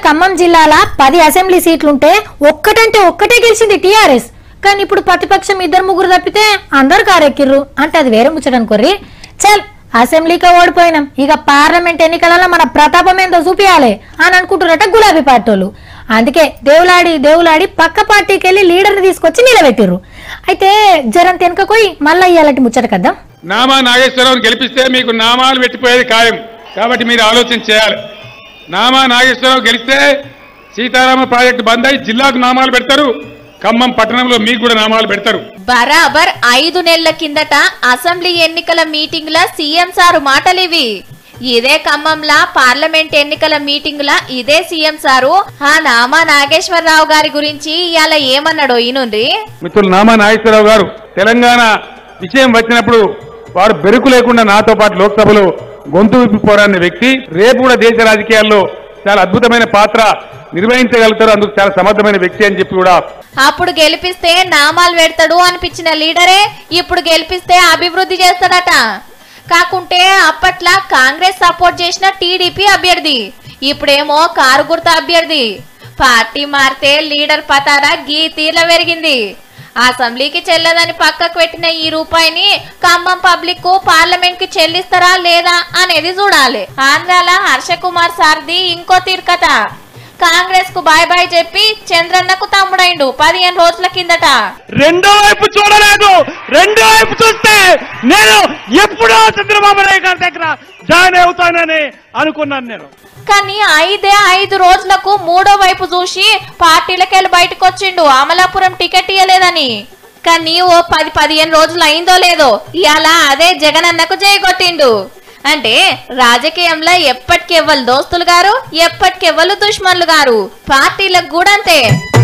ఖమ్మం జిల్లాల పది అసెంబ్లీ సీట్లుంటే ఒక్కటంటే ఒక్కటే గెలిచింది టీఆర్ఎస్ కానీ ఇప్పుడు ప్రతిపక్షం ఇద్దరు ముగ్గురు తప్పితే అందరు కారెక్కిర్రు అంటే అది వేరే ముచ్చటనుకోర్రి చల్ అసెంబ్లీకి ఓడిపోయినాం ఇక పార్లమెంట్ ఎన్నికలలో మన ప్రతాపం ఏందో చూపియాలి అని అనుకుంటున్నట్ట గులాబీ పార్టీలు అందుకే దేవులాడి దేవులాడి పక్క పార్టీకి వెళ్ళి లీడర్ని తీసుకొచ్చి నిలబెట్టిర్రు అయితే జరం తెనకపోయి మళ్ళీ ఇయ్యాలంటి ముచ్చట కద్దాం నామా నాగేశ్వరరావుని గెలిపిస్తే మీకు నామాలు పెట్టిపోయేది ఖాయం కాబట్టి మీరు ఆలోచన చేయాలి నామా నాగేశ్వరరావు గెలిస్తే సీతారామ ప్రాజెక్టు బంద్ అయి జిల్లాకు నామాలు పెడతారు ఖమ్మం పట్టణంలో మీకు కూడా నామాలు పెడతారు బరాబర్ ఐదు నెలల కిందట అసెంబ్లీ ఎన్నికల మీటింగ్ ల సీఎం సారు మాటలివి ఇదే ఖమ్మంలా పార్లమెంట్ ఎన్నికల మీటింగ్ ల ఇదే సీఎం సారు ఆ నామా నాగేశ్వరరావు గారి గురించి ఇవాళ ఏమన్నాడో ఈనుండ్రి మిత్రులు నామా నాగేశ్వరరావు గారు తెలంగాణ విషయం వచ్చినప్పుడు వారు బెరుకు లేకుండా నాతో పాటు లోక్సభలో గొంతు విప్పి పోరాడిన వ్యక్తి రేపు కూడా దేశ రాజకీయాల్లో చాలా అద్భుతమైన పాత్ర నిర్వహించగలుగుతారు అందుకు చాలా సమర్థమైన వ్యక్తి అని చెప్పి కూడా అప్పుడు గెలిపిస్తే నామాలు పెడతాడు అనిపించిన లీడరే ఇప్పుడు గెలిపిస్తే అభివృద్ధి చేస్తాడట కాకుంటే అప్పట్లా కాంగ్రెస్ సపోర్ట్ చేసిన టీడీపీ అభ్యర్థి ఇప్పుడేమో కారు గుర్తు అభ్యర్థి పార్టీ మారితే లీడర్ పతారా గీ తీర్ల పెరిగింది అసెంబ్లీకి చెల్లదని పక్కకు పెట్టిన ఈ రూపాయిని ఖమ్మం పబ్లిక్ కు పార్లమెంట్ కి చెల్లిస్తారా లేదా అనేది చూడాలి ఆంధ్రాల హర్ష కుమార్ సార్ది ఇంకో తీర్కత కాంగ్రెస్ కు బాయ్ బాయ్ చెప్పి చంద్రన్నకు తమ్ముడైండు పదిహేను రోజుల కిందట రెండో వైపు చూడలేదు రెండో వైపు చూస్తే నేను ఎప్పుడో చంద్రబాబు నాయుడు గారి దగ్గర జాయిన్ అవుతానని అనుకున్నాను నేను కానీ ఐదే ఐదు రోజులకు మూడో వైపు చూసి పార్టీలకెళ్ళి బయటకు వచ్చిండు అమలాపురం టికెట్ ఇవ్వలేదని కానీ ఓ పది పదిహేను రోజులు అయిందో లేదో ఇవాళ అదే జగనన్నకు జయగొట్టిండు అంటే రాజకీయంలో ఎప్పటికెవ్వలు దోస్తులు గారు ఎప్పటికెవ్వలు దుష్మన్లు గారు పార్టీలకు కూడా అంతే